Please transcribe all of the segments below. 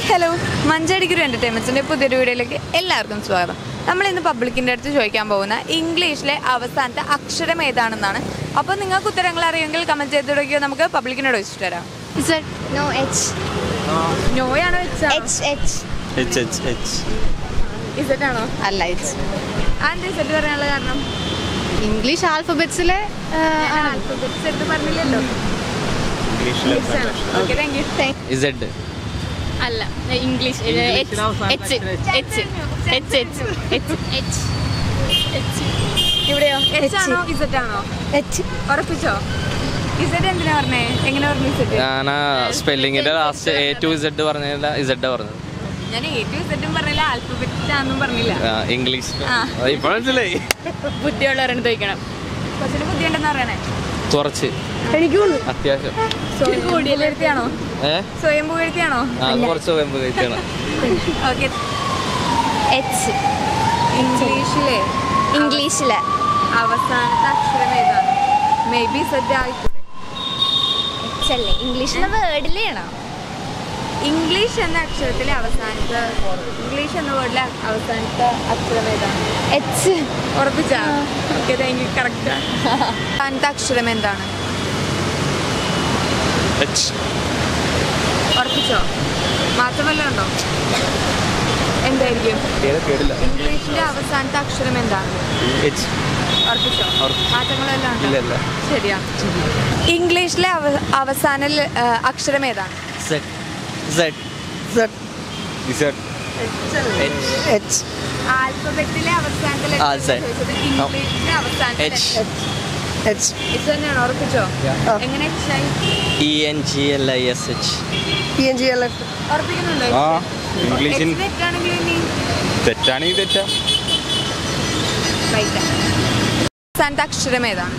Hello മഞ്ചടിക്കുരു എൻ്റർടൈൻമെൻറ്റ്സിൻ്റെ പുതിയൊരു വീഡിയോയിലേക്ക് എല്ലാവർക്കും സ്വാഗതം നമ്മൾ ഇന്ന് പബ്ലിക്കിൻ്റെ അടുത്ത് ചോദിക്കാൻ പോകുന്ന ഇംഗ്ലീഷിലെ അവസാനത്തെ അക്ഷരം ഏതാണെന്നാണ് അപ്പോൾ നിങ്ങൾക്ക് ഉത്തരങ്ങൾ അറിയുമെങ്കിൽ കമൻറ്റ് ചെയ്ത് തുടങ്ങിയോ നമുക്ക് പബ്ലിക്കിനോട് ചോദിച്ചിട്ട് തരാം Z. No, H. നോയാണോ വെച്ചാൽ H, H. H H H ഇസറ്റാണോ അല്ല എച്ച് ആൻ്റെ ഇസറ്റ് പറയാനുള്ള കാരണം ഇംഗ്ലീഷ് ആൽഫബറ്റ്സിലെ ആൽഫബറ്റ്സ് എടുത്ത് പറഞ്ഞില്ലല്ലോ ഓക്കെ താങ്ക് യു ഇസഡ് അല്ല English H H H H H H H ഇവിടെയോ എച്ച് ആണോ ഇസറ്റ് ആണോ എച്ച് ഉറപ്പിച്ചോ ഇസറ്റ് എന്തിനാ പറഞ്ഞേ എങ്ങനെ പറഞ്ഞു ഇസറ്റ് ഞാൻ സ്പെല്ലിങ്ങിന്റെ ലാസ്റ്റ് എ ടു ഇസഡ് പറഞ്ഞില്ല ഇസഡ് പറഞ്ഞത് ഞാൻ എ ടു ഇസറ്റും പറഞ്ഞില്ല ആൽഫബറ്റ് ആണെന്നും പറഞ്ഞില്ല ആ, ഇംഗ്ലീഷ് ആ. ഇപ്പൊ മനസ്സിലായി ബുദ്ധിയുള്ളവരാണ് ചോദിക്കണം കൊച്ചിന് ബുദ്ധിയുണ്ടെന്ന് പറയണേ കുറച്ച് അത്യാവശ്യം സ്വയം പുകഴ്ത്തിയാണോ ഏ സ്വയം പുകഴ്ത്തിയാണോ ആ കുറച്ച് വെമ്പ് കഴിക്കണം ഓക്കെ എച്ച് ഇംഗ്ലീഷിലെ ഇംഗ്ലീഷിലെ അവസാനത്തെ അക്ഷരം ഏതാണ് മേ ബി സെറ്റ് ആയിക്കൂടെ എച്ച് അല്ലേ ഇംഗ്ലീഷിലെ വേർഡിലാണോ ഇംഗ്ലീഷ് എന്ന അക്ഷരത്തിലെ അവസാനത്തെ ഇംഗ്ലീഷ് എന്ന വേർഡിലെ അവസാനത്തെ അക്ഷരം ഏതാണ് എച്ച് ഉറപ്പിച്ചാ ഓക്കെ താങ്ക് യു കറക്റ്റ് അവസാനത്തെ അക്ഷരം എന്താണ് എച്ച് ഉറപ്പിച്ചോ മാറ്റം വല്ലതും ഉണ്ടോ എന്തായിരിക്കും കേടില്ല ഇംഗ്ലീഷിന്റെ അവസാനത്തെ അക്ഷരം എന്താണ് എച്ച് ഉറപ്പിച്ചോ ഉറപ്പിച്ചു. മാറ്റങ്ങളെല്ലാം ഇല്ല ഉണ്ടോ ഇല്ല ശരിയാ ഇംഗ്ലീഷിലെ അവ- അവസാന ല- ആ, അക്ഷരം ഏതാണ് Z Z Z Z H ആൽഫബറ്റിലെ അവസാനത്തെ ആ, letter Z. ചോദിച്ചത് ഇംഗ്ലീഷിലെ അവസാനത്തെ എച്ച് letter. എച്ച് ഇത് തന്നെയാണോ ഉറപ്പിച്ചോ എങ്ങനെ H ആയി? E N G L I S H ഉറപ്പിക്കുന്നുണ്ടോ ആ H ഇംഗ്ലീഷിൻ തെറ്റാണെങ്കിൽ ഇനി തെറ്റാണെങ്കിൽ തെറ്റാ right ആ. അവസാനത്തെ അക്ഷരം ഏതാണ്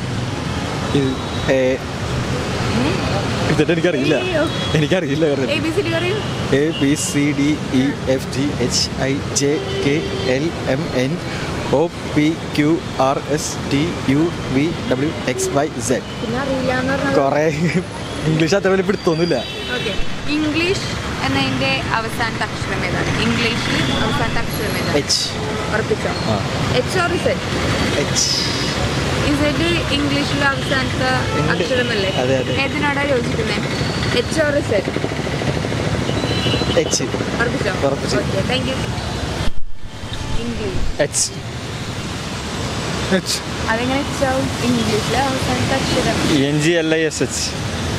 ഇതെല്ലാം എനിക്കറിയില്ല എനിക്കറിയില്ല എ ബി സി ഡി പറയൂ A B C D E F G H I J K L M N O P Q R S T U V W X Y Z പിന്നെ അറിയില്ല എന്ന് പറഞ്ഞാൽ കുറേ ഇംഗ്ലീഷ് അത്ര വലിയ പിടുത്തൊന്നുമില്ല okay English എന്നതിന്റെ അവസാനത്തെ അക്ഷരം ഏതാണ് ഇംഗ്ലീഷിൽ അവസാനത്തെ അക്ഷരം ഏതാണ് എച്ച് ഉറപ്പിച്ചോ ആ H or Z H Z ഇംഗ്ലീഷിലെ അവസാനത്തെ ഉണ്ട്. അക്ഷരമല്ലേ അതെ, അതെ. ഏതിനോടാ യോജിക്കുന്നത് എച്ച് ഓർ ഇസെഡ് എച്ച് ഉറപ്പിച്ചോ ഉറപ്പിച്ചു. Okay thank you English H H അതെങ്ങനെ എച്ച് ആവും ഇംഗ്ലീഷിലെ അവസാനത്തെ അക്ഷരം N G L I S H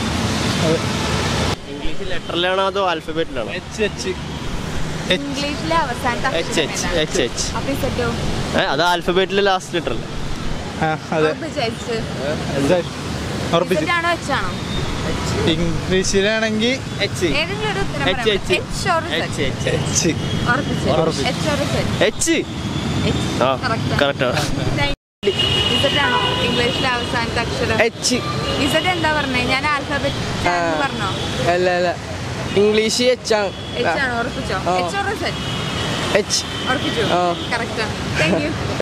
English ലെറ്ററിലാണോ അതോ ആൽഫബറ്റിലാണോ എച്ച് എച്ച് ഇംഗ്ലീഷിലെ അവസാനത്തെ എച്ച് അക്ഷരം എച്ച് ഏതാണ്? എച്ച് എച്ച് അപ്പൊ ഇസെറ്റോ ഏ അത് ആൽഫബറ്റിലെ ലാസ്റ്റ് ലെറ്റർ അല്ലേ ആ അതെ ഉറപ്പിച്ചോ എച്ച് ഉറപ്പിച്ച് ഇസെറ്റ് ആണോ എച്ച് ആണോ ഇംഗ്ലീഷിലാണെങ്കിൽ എച്ച് ഏതെങ്കിലും ഒരു ഉത്തരം എച്ച് പറയാം H H or H Z H H ഉറപ്പിച്ചോ ഉറപ്പിച്ചു. H or Z H H ആ Correct. കറക്റ്റാണ് ഇസെറ്റ് ആണോ ഇംഗ്ലീഷിലെ അവസാനത്തെ അക്ഷരം എച്ച് ഇസെറ്റ് എന്താ പറഞ്ഞേ ഞാൻ ആൽഫബറ്റ് പറഞ്ഞോ അല്ല അല്ല ഇംഗ്ലീഷ് എച്ച് ആണ് എച്ച് ആണോ ഉറപ്പിച്ചോ ആ. എച്ച് ഓർ ഇസെറ്റ് എച്ച് ഉറപ്പിച്ചു ആ. കറക്റ്റ് ആണ് താങ്ക് യു